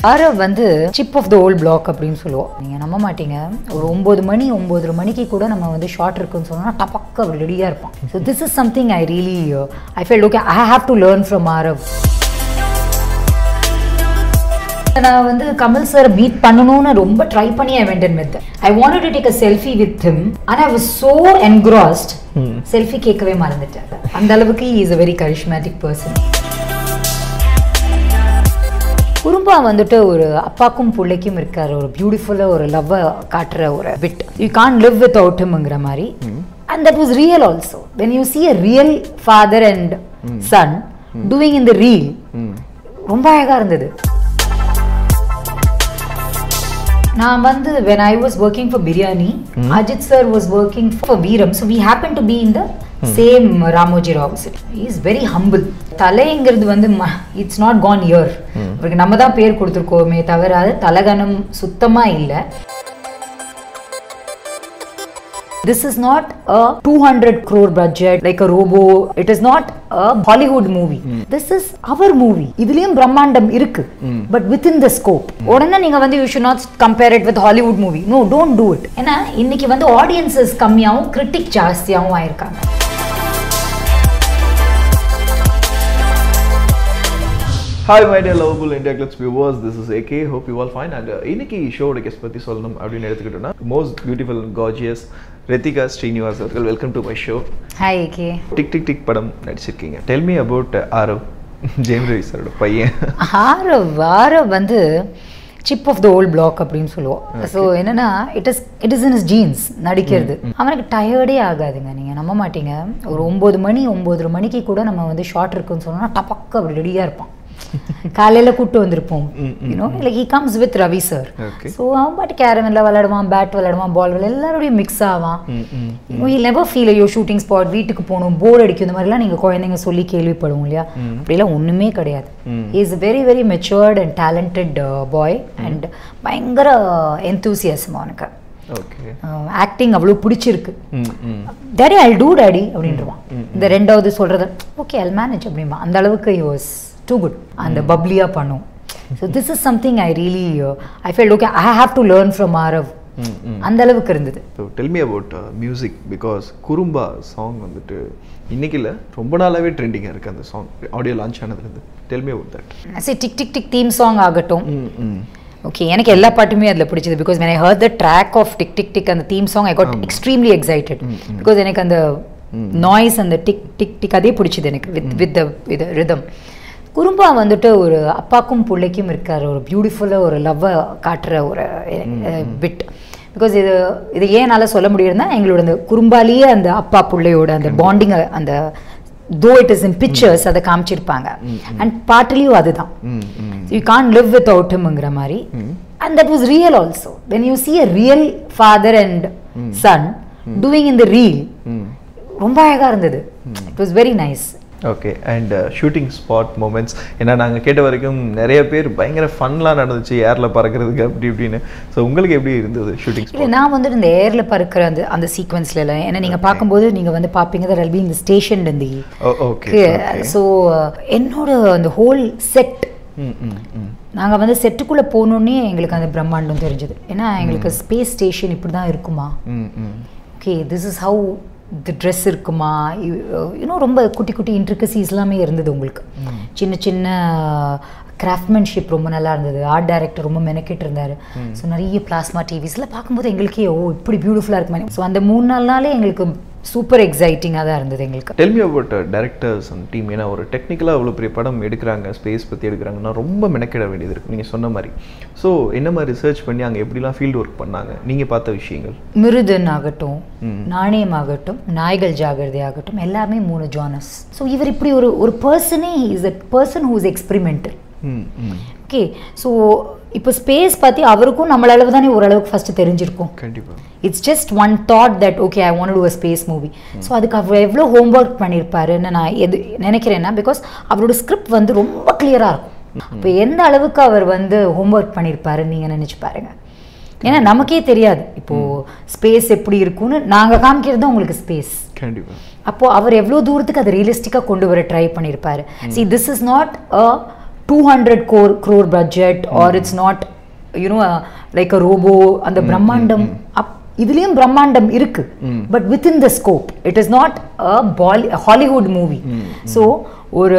ஆரவ் வந்து chip off the old block அப்படின்னு சொல்லுவோம் நீங்கள் நம்ப மாட்டீங்க ஒரு ஒம்பது மணி ஒம்பது மணிக்கு கூட நம்ம வந்து ஷார்ட் இருக்குன்னு சொன்னோம்னா டபக்க அப்படி ரெடியாக இருப்பான் so this is something I really I feel okay I have to learn from Aarav நான் வந்து கமல் சார் மீட் பண்ணணும்னு ரொம்ப ட்ரை பண்ணி I went with I wanted to take a selfie with him ஆனால் I was so engrossed selfie கேட்கவே மறந்துட்டேன் அந்த அளவுக்கு is a very charismatic person Kurumba வந்துட்டு ஒரு அப்பாக்கும் பிள்ளைக்கும் இருக்கார் ஒரு பியூட்டிஃபுல்லாக ஒரு லவ்வை காட்டுற ஒரு bit you can live with அவுட்ங்கிற மாதிரி and that was real also when you see a real father and son doing in the reel ரொம்ப அழகாக இருந்தது நான் வந்து when I was working for Biryani Ajith sir was working for Veeram so we happen to be in the same Ramoji Rao is very humble தலைங்கிறது வந்து it's not gone year அவருக்கு நம்ம தான் பேர் கொடுத்துருக்கோமே தவிர அது தலகணம் சுத்தமாக இல்லை This is not a 200 crore budget like a robo. It is not a Hollywood movie. This is our movie. இதுலயும் பிரம்மாண்டம் இருக்கு பட் within the scope. உடனே நீங்க வந்து you should not compare it with Hollywood movie. No, don't do it. ஏன்னா இன்னைக்கு வந்து audiences கம்மியாகவும் கிரிட்டிக் ஜாஸ்தியாகவும் ஆயிருக்காங்க hi my dear lovable India clubs viewers this is AK hope you all fine and இன்னைக்கு ஷோட கெஸ்ட் பற்றி சொல்லணும் அப்படின்னு எடுத்துக்கிட்டோம்னா most beautiful gorgeous Rethika Srinivas அவர்கள் welcome to my show hi கே டிக் டிக் டிக் படம் நடிச்சிருக்கீங்க tell me about Aarav Jayam Ravi சாரோட பையன் ஆரவ் ஆரவ் வந்து chip off the old block அப்படின்னு சொல்லுவோம் ஸோ என்னன்னா it is it is in is jeans நடிக்கிறது அவனுக்கு டயர்டே ஆகாதுங்க நீங்கள் நம்ப மாட்டீங்க ஒரு ஒம்பது மணி ஒம்பது மணிக்கு கூட நம்ம வந்து ஷார்ட் இருக்குன்னு சொன்னோம்னா டபக்க அப்படி ரெடியாக இருப்பான் காலையில் கூப்பிட்டு வந்திருப்போம் you know like he comes with Ravi sir Okay. So அவன் பாட்டு கேரமில் விளையாடுவான் பேட் விளையாடுவான் பால் விளையாடு எல்லாரோடையும் மிக்ஸ் ஆவான் யூ நெவர் ஃபீல் ஐயோ ஷூட்டிங் ஸ்பாட் வீட்டுக்கு போகணும் போர் அடிக்கும் இந்த மாதிரிலாம் நீங்கள் குழந்தைங்க சொல்லி கேள்விப்படுவோம் இல்லையா அப்படிலாம் ஒன்றுமே கிடையாது is very very matured and talented boy and பயங்கர என்தூசியசம் அவனுக்கு ஓகே ஆக்டிங் அவ்வளோ பிடிச்சிருக்கு ம் ம் டேடி ஐ டூ டேடி அப்படின்றவான் இந்த ரெண்டாவது சொல்கிறது ஓகே அல் மேனேஜ் அப்படிமா அந்த அளவுக்கு யூ வாஸ் டூ குட் அந்த பப்ளியாக பண்ணும் so this is something I really I feel okay I have to learn from Aarav அந்த அளவுக்கு இருந்தது so tell me about music because Kurumba song வந்துட்டு இன்னைக்கு இல்லை ரொம்ப நாளாகவே ட்ரெண்டிங்காக இருக்குது அந்த சாங் ஆடியோ லான்ச் ஆனதுலேருந்து டெல் மீ அபவுட் தட் சரி டிக் டிக் டிக் தீம் சாங் ஆகட்டும் ம் ம் ஓகே எனக்கு எல்லா பாட்டுமே அதில் பிடிச்சது because when I heard the track of Tik Tik tick அந்த theme song I got extremely excited because எனக்கு அந்த நாய்ஸ் அந்த டிக் டிக் டிக் அதே பிடிச்சது எனக்கு வித் வித் த இது ரிதம் குறும்பா வந்துட்டு ஒரு அப்பாக்கும் பிள்ளைக்கும் இருக்கார் ஒரு பியூட்டிஃபுல்லாக ஒரு லவ்வை காட்டுற ஒரு பிட் பிகாஸ் இது இது ஏன் என்னால் சொல்ல முடியுதுன்னா எங்களோட அந்த குறும்பாலேயே அந்த அப்பா பிள்ளையோட அந்த பாண்டிங் அந்த though it is in pictures அதை காமிச்சிருப்பாங்க அண்ட் பாட்டுலேயும் அதுதான் hmm hmm you can live with அவுட்ங்கிற மாதிரி and that was real also when you see a real father and son doing in the reel hmm ரொம்ப அழகாக இருந்தது it was very nice okay and shooting spot moments ஏன்னா நாங்கள் கேட்ட வரைக்கும் நிறைய பேர் பயங்கர ஃபன்லாம் நடந்துச்சு ஏரில் பறக்கிறதுக்கு அப்படி இப்படின்னு ஸோ உங்களுக்கு எப்படி இருந்தது ஷூட்டிங் இல்லை ஸ்பாட் நான் வந்துட்டு இந்த ஏரில் பறக்கிற அந்த அந்த சீக்வன்ஸ்ல இல்லை ஏன்னா நீங்கள் பார்க்கும்போது நீங்கள் வந்து பார்ப்பீங்க தர் பி இந்த ஸ்டேஷன் இந்த ஓகே ஸோ என்னோட அந்த ஹோல் செட் ம் ம் ம் நாங்கள் வந்து செட்டுக்குள்ளே போகணுன்னே எங்களுக்கு அந்த பிரம்மாண்டம் தெரிஞ்சது ஏன்னா எங்களுக்கு ஸ்பேஸ் ஸ்டேஷன் இப்படி தான் இருக்குமா hmm hmm okay this is how the dress இருக்குமா இன்னும் ரொம்ப குட்டி குட்டி இன்ட்ரிகசிஸ் எல்லாமே இருந்தது உங்களுக்கு சின்ன சின்ன கிராஃப்ட்மேன்ஷிப் ரொம்ப நல்லா இருந்தது ஆர்ட் டைரக்டர் ரொம்ப மெனக்கிட்டு இருந்தார் ஸோ நிறைய பிளாஸ்மா டிவிஸ்லாம் பார்க்கும்போது எங்களுக்கே ஓ இப்படி பியூட்டிஃபுல்லாக இருக்குமே ஸோ அந்த மூணு நாள்னாலே எங்களுக்கு சூப்பர் எக்ஸைட்டிங்காக தான் இருந்தது எங்களுக்கு tell me about directors and team ஏன்னா ஒரு டெக்னிக்கலாக அவ்வளோ பெரிய படம் எடுக்கிறாங்க ஸ்பேஸ் பற்றி எடுக்கிறாங்கன்னா ரொம்ப மெனக்கிட வேண்டியது இருக்குது நீங்கள் சொன்ன மாதிரி ஸோ என்ன மாதிரி ரிசர்ச் பண்ணி அங்கே எப்படிலாம் ஃபீல்டு ஒர்க் பண்ணாங்க நீங்கள் பார்த்த விஷயங்கள் மிருதன் ஆகட்டும் நாணயம் ஆகட்டும் நாய்கள் ஜாகிரதை ஆகட்டும் எல்லாமே மூணு ஜானஸ் ஸோ இவர் இப்படி ஒரு ஒரு பர்சனே is a person who is experimental hmm hmm okay so இப்போ ஸ்பேஸ் பற்றி அவருக்கும் நம்மளளவு தானே ஓரளவுக்கு ஃபஸ்ட்டு தெரிஞ்சிருக்கும் கண்டிப்பாக it's just one thought that okay I want to a space movie so அதுக்கு அவர் எவ்வளோ ஹோம்ஒர்க் பண்ணியிருப்பாருன்னு நான் எது நினைக்கிறேன்னா பிகாஸ் அவரோட ஸ்கிரிப்ட் வந்து ரொம்ப கிளியராக இருக்கும் இப்போ எந்த அளவுக்கு அவர் வந்து ஹோம்ஒர்க் பண்ணியிருப்பாருன்னு நீங்கள் நினச்சி பாருங்க ஏன்னா நமக்கே தெரியாது இப்போது ஸ்பேஸ் எப்படி இருக்கும்னு நாங்கள் காமிக்கிறது தான் உங்களுக்கு ஸ்பேஸ் கண்டிப்பாக அப்போ அவர் எவ்வளோ தூரத்துக்கு அதை ரியலிஸ்டிக்காக கொண்டு வர ட்ரை பண்ணியிருப்பாரு see this is not a two hundred crore crore budget or it's not you know like a robo அந்த பிரம்மாண்டம் அப் இதுலேயும் பிரம்மாண்டம் இருக்கு but within the scope it is not a bolly Hollywood movie so ஒரு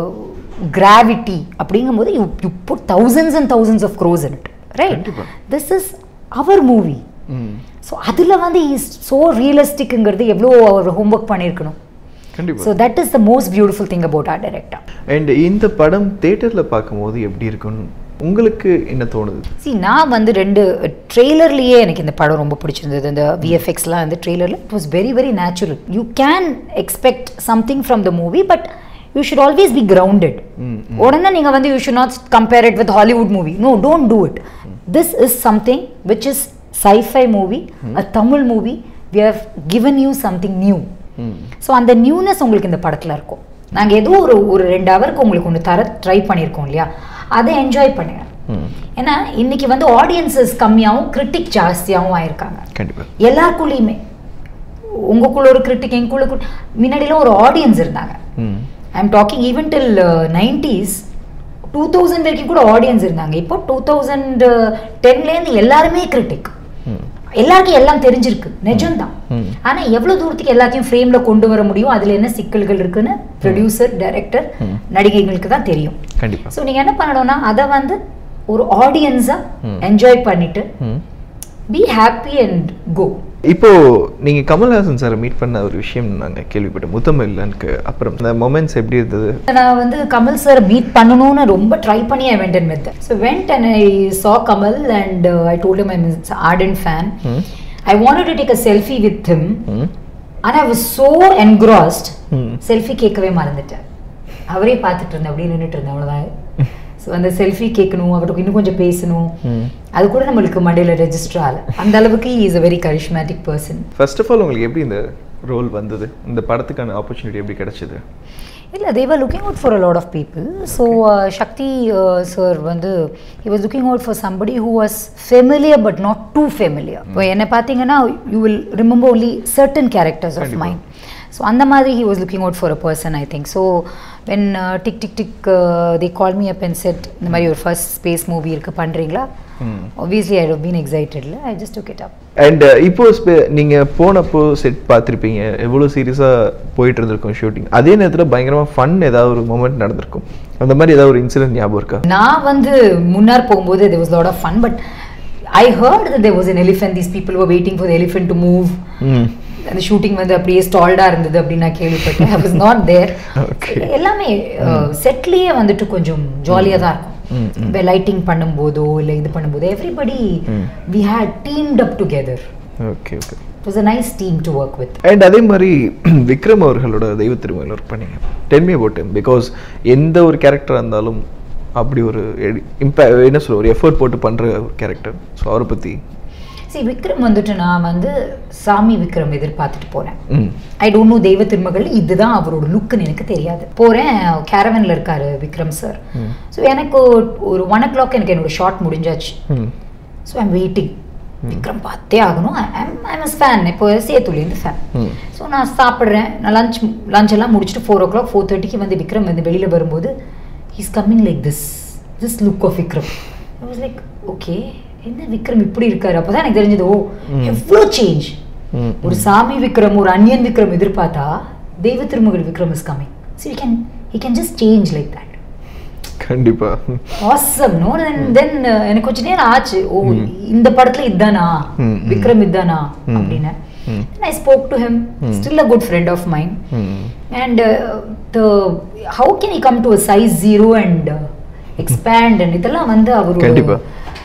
கிராவிட்டி அப்படிங்கும்போது you you put thousands and thousands of crores in it right கண்டிப்பா. This is our movie hmm so அதில் வந்து இஸ் ஸோ ரியலிஸ்டிக்குங்கிறது எவ்வளோ அவர் homework பண்ணியிருக்கணும் கண்டிப்பா so that is the most beautiful thing about our director and இந்த படம் தேட்டரில் பார்க்கும்போது எப்படி இருக்குன்னு உங்களுக்கு என்ன தோணுது சி நான் வந்து ரெண்டு ட்ரெய்லர்லேயே எனக்கு இந்த படம் ரொம்ப பிடிச்சிருந்தது இந்த விஎஃப்எக்ஸ்லாம் வந்து ட்ரெய்லரில் it was very very natural you can expect something from the movie but you should always be grounded உடனே நீங்கள் வந்து you should not compare it with Hollywood movie no don't do it this is something which is sci-fi movie a Tamil movie we have given you something new so அந்த newness உங்களுக்கு இந்த படத்தில் இருக்கும் நாங்கள் ஏதோ ஒரு ஒரு ரெண்டு ஹவருக்கு உங்களுக்கு ஒன்று தர ட்ரை பண்ணியிருக்கோம் இல்லையா அதை என்ஜாய் பண்ணுங்க ஏன்னா இன்னைக்கு வந்து ஆடியன்சஸ் கம்மியாகவும் கிரிட்டிக் ஜாஸ்தியாகவும் ஆயிருக்காங்க கண்டிப்பா எல்லாருக்குள்ளேயுமே உங்களுக்குள்ள ஒரு கிரிட்டிக் எங்களுக்குள்ள கு- முன்னாடிலாம் ஒரு ஆடியன்ஸ் இருந்தாங்க hmm I am talking even till nineties two thousand வரைக்கும் கூட ஆடியன்ஸ் இருந்தாங்க இப்போ டூ தௌசண்ட் டென்லேருந்து எல்லாருமே கிரிட்டிக் ம் எல்லாருக்கும் எல்லாம் தெரிஞ்சிருக்கு நிஜம்தான் ம். ஆனா எவ்வளவு தூரத்துக்கு எல்லாத்தையும் ஃப்ரேம்ல கொண்டு வர முடியும் அதுல என்ன சிக்கல்கள் இருக்குன்னு ப்ரொடியூசர் டைரக்டர் நடிகைகளுக்கு தான் தெரியும் கண்டிப்பா ஸோ நீங்க என்ன பண்ணணும்னா அதை வந்து ஒரு ஆடியன்ஸா ம். என்ஜாய் பண்ணிட்டு ம் பி ஹாப்பி அண்ட் கோ இப்போ நீங்க கமல்ஹாசன் சாரை மீட் பண்ண ஒரு விஷயம் நாங்க கேள்விப்பட்டோம் முத்தமில்லனுக்கு அப்புறம் அந்த மொமெண்ட்ஸ் எப்படி இருந்தது நான் வந்து கமல் சார் மீட் பண்ணணும்னு ரொம்ப ட்ரை பண்ணி I went and met so went and I saw Kamal and I told I miss ardent fan hmm I wanted to take a selfie with him hmm ஆனா ஐ வாஸ் சோ என்க்ராஸ்ட் ம். Selfie கேட்கவே மறந்துட்டேன் அவரே பார்த்துட்டு இருந்தேன் அப்படியே நின்றுட்டு இருந்தேன் அவ்வளோதான் ஸோ அந்த செல்ஃபி கேட்கணும் அவருக்கு இன்னும் கொஞ்சம் பேசணும் ம் அது கூட நம்மளுக்கு மண்டையில் ரெஜிஸ்டர் ஆகல அந்த அளவுக்கு is a very charismatic person first of all உங்களுக்கு எப்படி இந்த ரோல் வந்தது இந்த படத்துக்கான ஆப்பர்ச்சுனிட்டி எப்படி கிடைச்சது இல்லை they were looking out for a lot of people so Sakthi sir வந்து he was looking out for somebody who was familiar but not too familiar இப்போ என்ன பார்த்தீங்கன்னா you will remember only certain characters of கண்டிப்பா. Mind so அந்த மாதிரி he was looking out for a person I think so when Tik Tik Tik they call me up and said இந்த மாதிரி ஒரு first space movie இருக்கு பண்ணுறீங்களா ம். obviously ஐ பீன் எக்ஸைட்டட்ல I just took it up and இப்போ spe- நீங்க போனப்போ set பார்த்துருப்பீங்க எவ்வளோ சீரியஸாக போயிட்டு இருந்திருக்கும் ஷூட்டிங் அதே நேரத்தில் பயங்கரமா ஃபன் ஏதாவது ஒரு மூமெண்ட் நடந்திருக்கும் அந்த மாதிரி ஏதாவது ஒரு இன்சிடென்ட் ஞாபகம் இருக்கா நான் வந்து முன்னார் போகும்போது there was a lot of fun but I heard that there was an elephant these people were waiting for the elephant to move ம் அந்த ஷூட்டிங் வந்து அப்படியே ஸ்டால்டா இருந்தது அப்படின்னு நான் கேள்விப்பட்டேன் I was not there Okay. எல்லாமே செட்லயே வந்துட்டு கொஞ்சம் ஜாலியா தான் ம், இருக்கும் இப்போ லைட்டிங் பண்ணும்போதோ இல்லை இது பண்ணும்போது everybody hmm. We had teamed up together okay okay it was a nice team to work with and அதே மாதிரி விக்ரம் அவர்களோட தெய்வ திருமகள் ஒர்க் பண்ணீங்க டெல் மீ அபவுட் பிகாஸ் எந்த ஒரு கேரக்டராக இருந்தாலும் அப்படி ஒரு இம்பே என்ன சொல்ல ஒரு எஃபர்ட் போட்டு பண்ணுற ஒரு கேரக்டர் ஸோ அவரை பற்றி சரி விக்ரம் வந்துட்டு நான் வந்து சாமி விக்ரம் எதிர்பார்த்துட்டு போறேன் ம் ஐ டோன்ட் நோ தெய்வ திருமகள் இதுதான் அவரோட லுக்குன்னு எனக்கு தெரியாது போறேன் கேரவன்ல இருக்காரு விக்ரம் சார் ம். ஸோ எனக்கு ஒரு ஒன் ஓ கிளாக் எனக்கு என்னோட ஷார்ட் முடிஞ்சாச்சு ம் ஸோ ஐம் வெயிட்டிங் விக்ரம் பார்த்தே ஆகணும் ஐம் எஸ் ஃபேன் இப்போ சேத்துலேருந்து ஃபேன் ம் ஸோ நான் சாப்பிட்றேன் நான் லஞ்ச் லஞ்ச் எல்லாம் முடிச்சுட்டு ஃபோர் ஓ கிளாக் ஃபோர் தேர்ட்டிக்கு வந்து விக்ரம் வந்து வெளியில் வரும்போது he's coming like this this look of Vikram I was like okay என்ன விக்ரம் இப்படி இருக்காரு அப்போ தான் எனக்கு தெரிஞ்சது ஓ ம். எவ்வளோ சேஞ்ச் ம் ஒரு சாமி விக்ரம் ஒரு அன்னியன் விக்ரம் எதிர்பார்த்தா Deiva Thirumagal Vikram is coming so you can you can just change like that கண்டிப்பா ஆசம் நோ தென் தென் எனக்கு கொஞ்ச நேரம் ஆச்சு ஓ இந்த படத்துல இதானா ம், ம். விக்ரம் இதானா ம். அப்படின்னு ம். I spoke to him hmm. Still a good friend of mind hmm and the how can you come to size zero and expand and இதெல்லாம் வந்து அவர் கண்டிப்பா.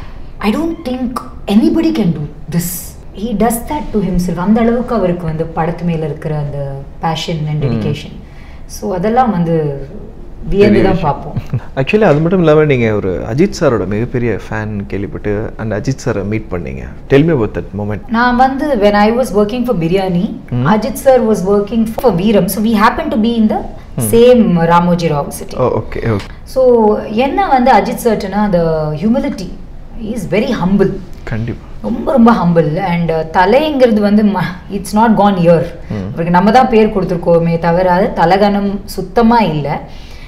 I don't think anybody can do this he does that to himself அந்த அளவுக்கு அவருக்கு வந்து படத்து மேல இருக்கிற அந்த பேஷன் அண்ட் டெடிகேஷன் ஸோ அதெல்லாம் வந்து வியந்து தான் பார்ப்போம் ஆக்சுவலி அது மட்டும் இல்லாமல் நீங்கள் ஒரு அஜித் சாரோட மிகப்பெரிய ஃபேன் கேள்விப்பட்டு அந்த அஜித் சாரை மீட் பண்ணீங்க tell me about that moment நான் வந்து when I was working for Biryani Ajith sir was working for Veeram so we happen to be in the same Ramoji Rao city oh okay okay so என்ன வந்து அஜித் சர்ட்னா அந்த ஹியூமிலிட்டி இஸ் வெரி ஹம்பிள் கண்டிப்பாக ரொம்ப ரொம்ப humble and தலைங்கிறது வந்து it's not gone year அவருக்கு நம்ம தான் பேர் கொடுத்துருக்கோமே தவிர அது தலகணம் சுத்தமாக இல்லை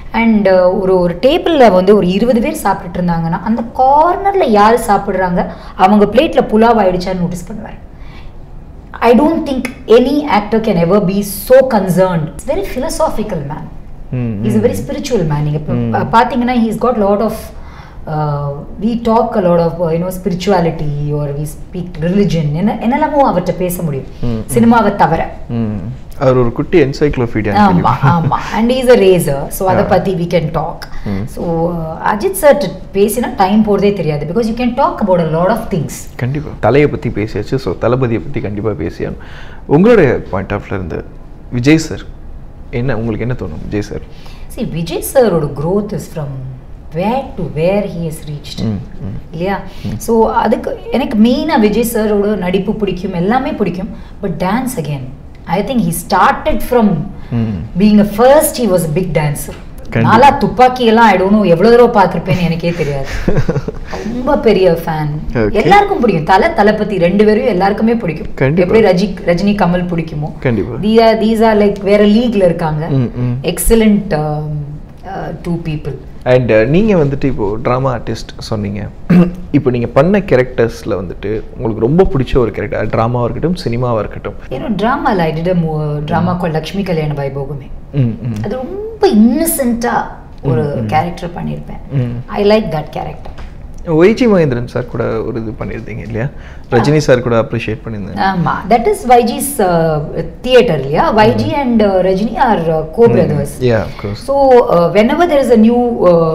அண்ட் ஒரு ஒரு டேபிளில் வந்து ஒரு இருபது பேர் சாப்பிட்டுட்டு இருந்தாங்கன்னா அந்த கார்னரில் யார் சாப்பிட்றாங்க அவங்க பிளேட்டில் புலாவ் ஆயிடுச்சான்னு நோட்டீஸ் பண்ணுவார் I don't think any actor can ever be so concerned it's very philosophical man hmm, is a very spiritual man நீங்க இப்போ பார்த்தீங்கன்னா he's got lot of we talk a lot of you know spirituality or we speak religion என்ன என்னெல்லாமோ அவர்கிட்ட பேச முடியும் சினிமாவை தவிர ம். அவர் ஒரு குட்டி என்சைக்ளோபீடியா ஆமா ஆமா and is a racer so அதை பத்தி we can talk so Ajith sir பேசினா டைம் போறதே தெரியாது because you can talk about a lot of things கண்டிப்பா தலையை பத்தி பேசியாச்சு ஸோ தளபதியை பத்தி கண்டிப்பா பேசியாலும் உங்களுடைய பாயிண்ட் ஆஃப்ல இருந்து விஜய் சார் என்ன உங்களுக்கு என்ன தோணும் விஜய் சார் சி விஜய் சாரோட growth is from where to where he has reached hmm, hmm. இல்லையா ஸோ அதுக்கு எனக்கு மெயினாக விஜய் சாரோட நடிப்பு பிடிக்கும் எல்லாமே பிடிக்கும் but dance again I think he started from hmm. Being a first he was big dancer கண்டிப்பா. நாலா துப்பாக்கி எல்லாம் ஐ டோன்ட் நோ எவ்வளோ தடவை பார்த்துருப்பேன்னு எனக்கே தெரியாது ரொம்ப பெரிய ஃபேன் Okay. எல்லாருக்கும் பிடிக்கும் தலை தளபதி ரெண்டு பேரும் எல்லாருக்குமே பிடிக்கும் கண்டிப்பா. எப்படி ரஜி ரஜினி கமல் பிடிக்குமோ கண்டிப்பா. தீஸ் ஆர் லைக் வேற லீக்ல இருக்காங்க ம், ம். எக்ஸலண்ட் டூ பீப்புள் அண்ட் நீங்க வந்துட்டு இப்போ ட்ராமா ஆர்டிஸ்ட் சொன்னீங்க இப்போ நீங்க பண்ண கேரக்டர்ஸ்ல வந்துட்டு உங்களுக்கு ரொம்ப பிடிச்ச ஒரு கேரக்டர் ட்ராமாவாக இருக்கட்டும் சினிமாவாக இருக்கட்டும் ஏன்னா ட்ராமாவில் I did drama call Lakshmi Kalyana Vaibogame ம், ம். அது ரொம்ப இன்னசென்ட்டாக ஒரு கேரக்டர் பண்ணியிருப்பேன் ம். I like that character YG Mahendran sir கூட ஒரு இது பண்ணியிருந்தீங்க இல்லையா ரஜினி சார் கூட அப்ரிஷியேட் பண்ணியிருந்தேன் ஆமா தட் இஸ் வைஜிஸ் தியேட்டர் இல்லையா YG and Rajini are co brothers yeah of course so whenever there is a new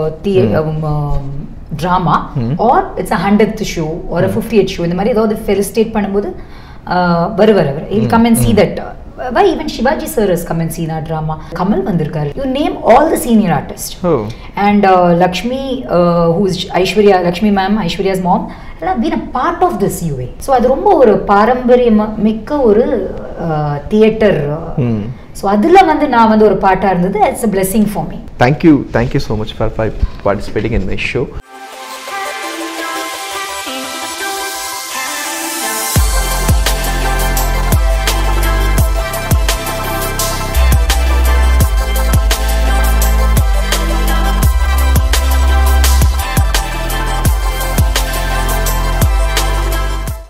drama or it's a hundred show ஒரு ஃபிஃப்டி எயிட் ஷோ இந்த மாதிரி ஏதாவது ஃபெலிஸ்டேட் பண்ணும்போது uh, வருவார் அவர் he'll come and see that why even Sivaji sir is come and seen a drama Kamal வந்திருக்காரு you name all the senior artist oh and Lakshmi who's Aishwarya Lakshmi ma'am Aishwarya's mom எல்லாம் been a part of this யூஏ so அது ரொம்ப ஒரு பாரம்பரியமா மிக்க ஒரு தியேட்டர் ம் ஸோ அதில் வந்து நான் வந்து ஒரு பாட்டாக இருந்தது it's a blessing for me thank you thank you so much for for participating in my show